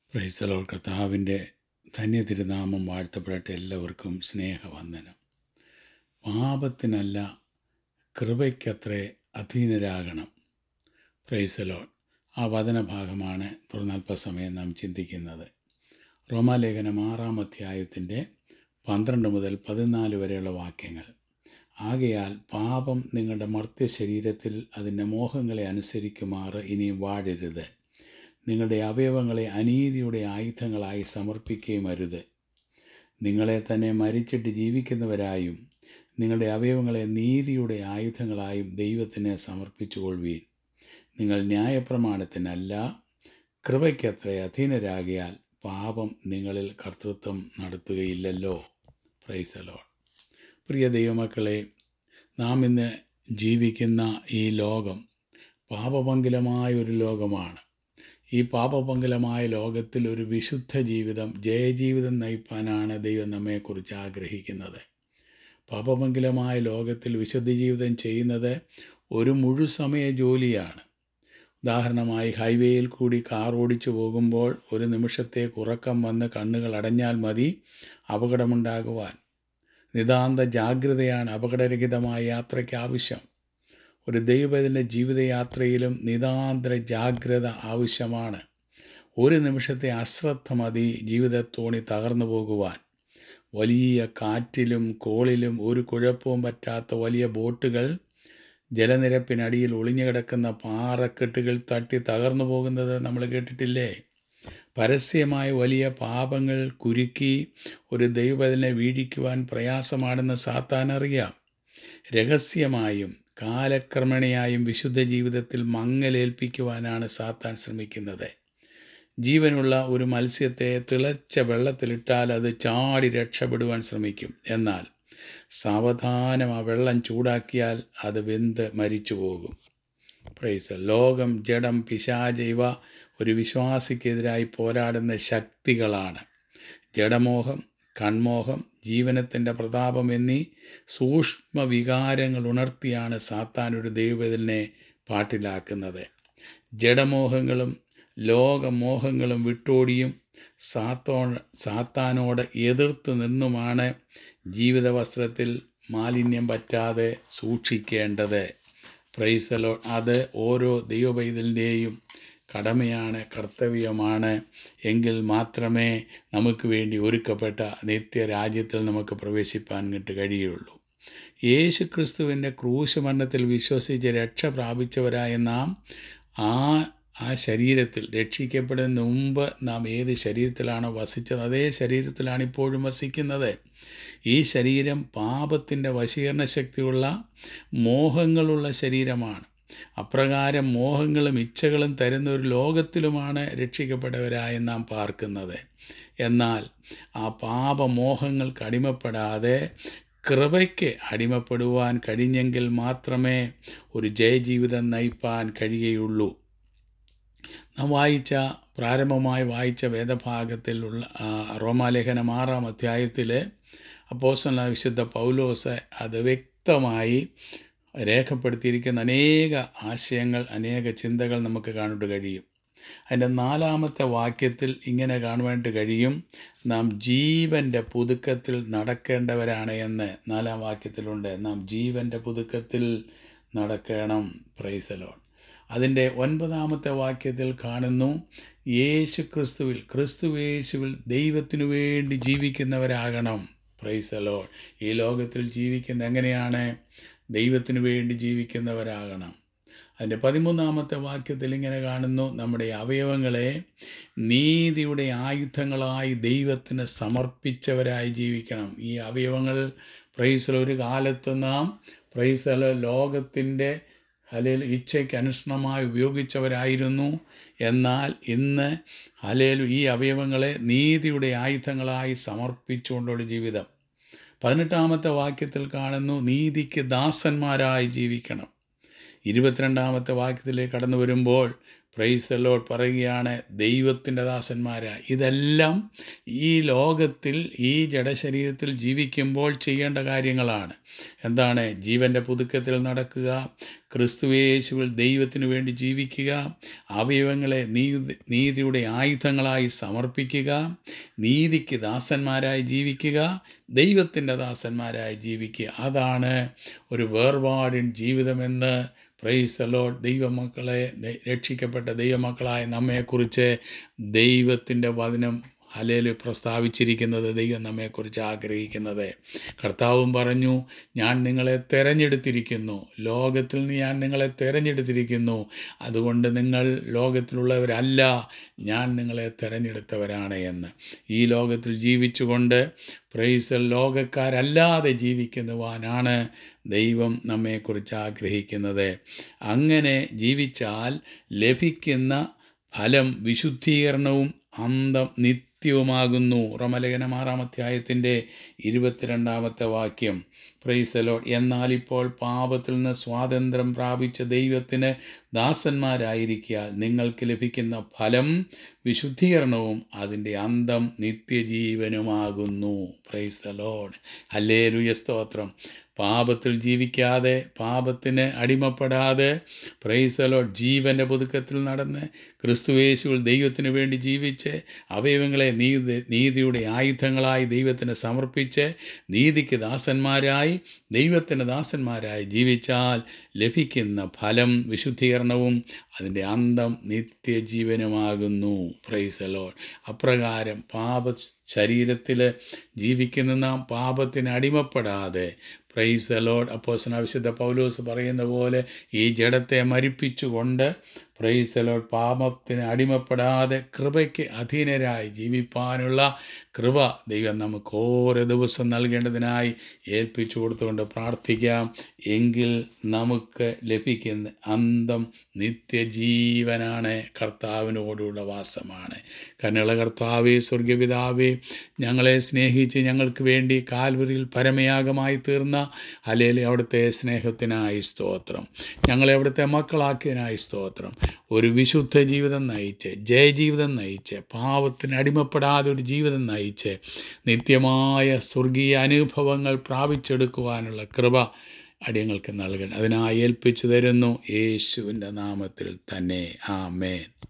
പ്രൈസലോ കർത്താവിൻ്റെ ധന്യ തിരുനാമം വാഴ്ത്തപ്പെടട്ടെ എല്ലാവർക്കും സ്നേഹവന്ദനം പാപത്തിനല്ല കൃപയ്ക്കത്രേ അധീനരാകണം പ്രൈസലോ ആ വചനഭാഗമാണ് തുടർന്നൽപ്പസമയം നാം ചിന്തിക്കുന്നത് റോമാലേഖനം ആറാം അധ്യായത്തിൻ്റെ പന്ത്രണ്ട് മുതൽ പതിനാല് വരെയുള്ള വാക്യങ്ങൾ ആകയാൽ പാപം നിങ്ങളുടെ മർത്യ ശരീരത്തിൽ അതിൻ്റെ മോഹങ്ങളെ അനുസരിക്കുമാറ് ഇനിയും വാഴരുത് നിങ്ങളുടെ അവയവങ്ങളെ അനീതിയുടെ ആയുധങ്ങളായി സമർപ്പിക്കുകയും അരുത് നിങ്ങളെ തന്നെ മരിച്ചിട്ട് ജീവിക്കുന്നവരായും നിങ്ങളുടെ അവയവങ്ങളെ നീതിയുടെ ആയുധങ്ങളായും ദൈവത്തിന് സമർപ്പിച്ചുകൊള്ളുവീൻ നിങ്ങൾ ന്യായപ്രമാണത്തിനല്ല കൃപയ്ക്കത്ര അധീനരാകിയാൽ പാപം നിങ്ങളിൽ കർത്തൃത്വം നടത്തുകയില്ലല്ലോ പ്രൈസലോ പ്രിയ ദൈവമക്കളെ നാം ഇന്ന് ജീവിക്കുന്ന ഈ ലോകം പാപപങ്കിലമായ ഒരു ലോകമാണ് ഈ പാപപങ്കിലമായ ലോകത്തിൽ ഒരു വിശുദ്ധ ജീവിതം ജയജീവിതം നയിപ്പാനാണ് ദൈവം നമ്മെക്കുറിച്ച് ആഗ്രഹിക്കുന്നത് പാപമംഗലമായ ലോകത്തിൽ വിശുദ്ധ ജീവിതം ചെയ്യുന്നത് ഒരു മുഴുസമയ ജോലിയാണ് ഉദാഹരണമായി ഹൈവേയിൽ കൂടി കാർ ഓടിച്ചു പോകുമ്പോൾ ഒരു നിമിഷത്തേക്ക് ഉറക്കം വന്ന് കണ്ണുകൾ അടഞ്ഞാൽ മതി അപകടമുണ്ടാകുവാൻ നിതാന്ത ജാഗ്രതയാണ് അപകടരഹിതമായ യാത്രയ്ക്ക് ആവശ്യം ഒരു ദൈവത്തിൻ്റെ ജീവിതയാത്രയിലും നിതാന്തര ജാഗ്രത ആവശ്യമാണ് ഒരു നിമിഷത്തെ അശ്രദ്ധ മതി ജീവിതത്തോണി തകർന്നു പോകുവാൻ വലിയ കാറ്റിലും കോളിലും ഒരു കുഴപ്പവും പറ്റാത്ത വലിയ ബോട്ടുകൾ ജലനിരപ്പിനടിയിൽ ഒളിഞ്ഞു കിടക്കുന്ന പാറക്കെട്ടുകൾ തട്ടി തകർന്നു പോകുന്നത് നമ്മൾ കേട്ടിട്ടില്ലേ പരസ്യമായ വലിയ പാപങ്ങൾ കുരുക്കി ഒരു ദൈവത്തിനെ വീഴിക്കുവാൻ പ്രയാസമാണെന്ന് സാത്താൻ അറിയാം രഹസ്യമായും കാലക്രമണയായും വിശുദ്ധ ജീവിതത്തിൽ മങ്ങലേൽപ്പിക്കുവാനാണ് സാത്താൻ ശ്രമിക്കുന്നത് ജീവനുള്ള ഒരു മത്സ്യത്തെ തിളച്ച വെള്ളത്തിലിട്ടാൽ അത് ചാടി രക്ഷപ്പെടുവാൻ ശ്രമിക്കും എന്നാൽ സാവധാനം ആ വെള്ളം ചൂടാക്കിയാൽ അത് വെന്ത് മരിച്ചു പോകും പ്രൈസ് ലോകം ജഡം പിശാച ഇവ ഒരു വിശ്വാസിക്കെതിരായി പോരാടുന്ന ശക്തികളാണ് ജഡമോഹം കൺമോഹം ജീവനത്തിൻ്റെ പ്രതാപം എന്നീ സൂക്ഷ്മ വികാരങ്ങൾ ഉണർത്തിയാണ് സാത്താൻ ഒരു ദൈവത്തിനെ പാട്ടിലാക്കുന്നത് ജഡമോഹങ്ങളും ലോകമോഹങ്ങളും വിട്ടോടിയും സാത്തോ സാത്താനോട് എതിർത്ത് നിന്നുമാണ് ജീവിത വസ്ത്രത്തിൽ മാലിന്യം പറ്റാതെ സൂക്ഷിക്കേണ്ടത് പ്രൈസലോ അത് ഓരോ ദൈവപൈതലിൻ്റെയും കടമയാണ് കർത്തവ്യമാണ് എങ്കിൽ മാത്രമേ നമുക്ക് വേണ്ടി ഒരുക്കപ്പെട്ട നിത്യരാജ്യത്തിൽ നമുക്ക് പ്രവേശിപ്പാൻ കിട്ട് കഴിയുള്ളൂ യേശു ക്രിസ്തുവിൻ്റെ ക്രൂശ് മരണത്തിൽ വിശ്വസിച്ച് രക്ഷ പ്രാപിച്ചവരായ നാം ആ ആ ശരീരത്തിൽ രക്ഷിക്കപ്പെടുന്നതിന് മുമ്പ് നാം ഏത് ശരീരത്തിലാണോ വസിച്ചത് അതേ ശരീരത്തിലാണ് ഇപ്പോഴും വസിക്കുന്നത് ഈ ശരീരം പാപത്തിൻ്റെ വശീകരണ ശക്തിയുള്ള മോഹങ്ങളുള്ള ശരീരമാണ് അപ്രകാരം മോഹങ്ങളും ഇച്ഛകളും തരുന്ന ഒരു ലോകത്തിലുമാണ് രക്ഷിക്കപ്പെട്ടവരായി നാം പാർക്കുന്നത് എന്നാൽ ആ പാപമോഹങ്ങൾക്ക് അടിമപ്പെടാതെ കൃപയ്ക്ക് അടിമപ്പെടുവാൻ കഴിഞ്ഞെങ്കിൽ മാത്രമേ ഒരു ജയജീവിതം നയിപ്പാൻ കഴിയുകയുള്ളൂ നാം വായിച്ച പ്രാരംഭമായി വായിച്ച വേദഭാഗത്തിലുള്ള റോമാലേഖനം ആറാം അധ്യായത്തിൽ അപ്പോസ്റ്റല വിശുദ്ധ പൗലോസ് അത് വ്യക്തമായി രേഖപ്പെടുത്തിയിരിക്കുന്ന അനേക ആശയങ്ങൾ അനേക ചിന്തകൾ നമുക്ക് കാണുവാൻ കഴിയും അതിൻ്റെ നാലാമത്തെ വാക്യത്തിൽ ഇങ്ങനെ കാണുവാനായിട്ട് കഴിയും നാം ജീവൻ്റെ പുതുക്കത്തിൽ നടക്കേണ്ടവരാണ് എന്ന് നാലാം വാക്യത്തിലുണ്ട് നാം ജീവൻ്റെ പുതുക്കത്തിൽ നടക്കണം പ്രൈസലോൺ അതിൻ്റെ ഒൻപതാമത്തെ വാക്യത്തിൽ കാണുന്നു യേശു ക്രിസ്തുവിൽ ക്രിസ്തുവേശുവിൽ ദൈവത്തിനു വേണ്ടി ജീവിക്കുന്നവരാകണം പ്രൈസലോ ഈ ലോകത്തിൽ ജീവിക്കുന്ന എങ്ങനെയാണ് ദൈവത്തിനു വേണ്ടി ജീവിക്കുന്നവരാകണം അതിൻ്റെ പതിമൂന്നാമത്തെ വാക്യത്തിൽ ഇങ്ങനെ കാണുന്നു നമ്മുടെ അവയവങ്ങളെ നീതിയുടെ ആയുധങ്ങളായി ദൈവത്തിന് സമർപ്പിച്ചവരായി ജീവിക്കണം ഈ അവയവങ്ങൾ പ്രൈസൽ ഒരു കാലത്ത് നാം പ്രൈസൽ ലോകത്തിൻ്റെ ഹലേൽ ഇച്ഛയ്ക്ക് അനുസരണമായി ഉപയോഗിച്ചവരായിരുന്നു എന്നാൽ ഇന്ന് ഹലേൽ ഈ അവയവങ്ങളെ നീതിയുടെ ആയുധങ്ങളായി സമർപ്പിച്ചുകൊണ്ടുള്ള ജീവിതം പതിനെട്ടാമത്തെ വാക്യത്തിൽ കാണുന്നു നീതിക്ക് ദാസന്മാരായി ജീവിക്കണം ഇരുപത്തിരണ്ടാമത്തെ വാക്യത്തിലേക്ക് കടന്നു വരുമ്പോൾ പ്രൈസലോട് പറയുകയാണ് ദൈവത്തിൻ്റെ ദാസന്മാരായി ഇതെല്ലാം ഈ ലോകത്തിൽ ഈ ജഡശരീരത്തിൽ ജീവിക്കുമ്പോൾ ചെയ്യേണ്ട കാര്യങ്ങളാണ് എന്താണ് ജീവൻ്റെ പുതുക്കത്തിൽ നടക്കുക ക്രിസ്തുവേശുവിൽ ദൈവത്തിനു വേണ്ടി ജീവിക്കുക അവയവങ്ങളെ നീതി നീതിയുടെ ആയുധങ്ങളായി സമർപ്പിക്കുക നീതിക്ക് ദാസന്മാരായി ജീവിക്കുക ദൈവത്തിൻ്റെ ദാസന്മാരായി ജീവിക്കുക അതാണ് ഒരു വേർപാടിൻ ജീവിതമെന്ന് പ്രൈസ് അലോട്ട് ദൈവമക്കളെ ദ- രക്ഷിക്കപ്പെട്ട ദൈവമക്കളായ നമ്മെക്കുറിച്ച് ദൈവത്തിൻ്റെ വചനം ഹലേൽ പ്രസ്താവിച്ചിരിക്കുന്നത് ദൈവം നമ്മെക്കുറിച്ച് ആഗ്രഹിക്കുന്നത് കർത്താവും പറഞ്ഞു ഞാൻ നിങ്ങളെ തിരഞ്ഞെടുത്തിരിക്കുന്നു ലോകത്തിൽ നിന്ന് ഞാൻ നിങ്ങളെ തിരഞ്ഞെടുത്തിരിക്കുന്നു അതുകൊണ്ട് നിങ്ങൾ ലോകത്തിലുള്ളവരല്ല ഞാൻ നിങ്ങളെ തിരഞ്ഞെടുത്തവരാണ് എന്ന് ഈ ലോകത്തിൽ ജീവിച്ചുകൊണ്ട് പ്രൈസൽ ലോകക്കാരല്ലാതെ ജീവിക്കുന്നുവാനാണ് ദൈവം നമ്മെക്കുറിച്ച് ആഗ്രഹിക്കുന്നത് അങ്ങനെ ജീവിച്ചാൽ ലഭിക്കുന്ന ഫലം വിശുദ്ധീകരണവും അന്തം നിത്യവുമാകുന്നു റമലേഖനം ആറാം അധ്യായത്തിൻ്റെ ഇരുപത്തിരണ്ടാമത്തെ വാക്യം പ്രൈസലോ എന്നാൽ ഇപ്പോൾ പാപത്തിൽ നിന്ന് സ്വാതന്ത്ര്യം പ്രാപിച്ച ദൈവത്തിന് ദാസന്മാരായിരിക്കുക നിങ്ങൾക്ക് ലഭിക്കുന്ന ഫലം വിശുദ്ധീകരണവും അതിൻ്റെ അന്തം നിത്യജീവനുമാകുന്നു പ്രൈസ് ലോഡ് ഹല്ലേ സ്തോത്രം പാപത്തിൽ ജീവിക്കാതെ പാപത്തിന് അടിമപ്പെടാതെ പ്രൈസലോ ജീവൻ്റെ പുതുക്കത്തിൽ നടന്ന് ക്രിസ്തുവേശുവിൽ ദൈവത്തിന് വേണ്ടി ജീവിച്ച് അവയവങ്ങളെ നീതി നീതിയുടെ ആയുധങ്ങളായി ദൈവത്തിന് സമർപ്പിച്ച് നീതിക്ക് ദാസന്മാരായി ദൈവത്തിന് ദാസന്മാരായി ജീവിച്ചാൽ ലഭിക്കുന്ന ഫലം വിശുദ്ധീകരണവും അതിൻ്റെ അന്തം നിത്യജീവനുമാകുന്നു പ്രൈസലോ അപ്രകാരം പാപ ശരീരത്തിൽ ജീവിക്കുന്ന നാം പാപത്തിന് അടിമപ്പെടാതെ പ്രൈസ് അലോഡ് അപ്പോസന വിശുദ്ധ പൗലോസ് പറയുന്ന പോലെ ഈ ജഡത്തെ മരിപ്പിച്ചുകൊണ്ട് പ്രൈസ് അലോഡ് പാപത്തിന് അടിമപ്പെടാതെ കൃപയ്ക്ക് അധീനരായി ജീവിപ്പാനുള്ള കൃപ ദൈവം നമുക്ക് ഓരോ ദിവസം നൽകേണ്ടതിനായി ഏൽപ്പിച്ചു കൊടുത്തുകൊണ്ട് പ്രാർത്ഥിക്കാം എങ്കിൽ നമുക്ക് ലഭിക്കുന്ന അന്തം നിത്യജീവനാണ് കർത്താവിനോടുള്ള വാസമാണ് കന്നുള്ള കർത്താവേ സ്വർഗപിതാവേ ഞങ്ങളെ സ്നേഹിച്ച് ഞങ്ങൾക്ക് വേണ്ടി കാൽവരിയിൽ പരമയാഗമായി തീർന്ന അലേലെ അവിടുത്തെ സ്നേഹത്തിനായി സ്തോത്രം ഞങ്ങളെ അവിടുത്തെ മക്കളാക്കിയതിനായി സ്തോത്രം ഒരു വിശുദ്ധ ജീവിതം നയിച്ച് ജയജീവിതം നയിച്ച് പാവത്തിന് അടിമപ്പെടാതെ ഒരു ജീവിതം നയിച്ച് നിത്യമായ സ്വർഗീയ അനുഭവങ്ങൾ പ്രാപിച്ചെടുക്കുവാനുള്ള കൃപ അടിയങ്ങൾക്ക് നൽകണം അതിനായി ഏൽപ്പിച്ചു തരുന്നു യേശുവിൻ്റെ നാമത്തിൽ തന്നെ ആമേൻ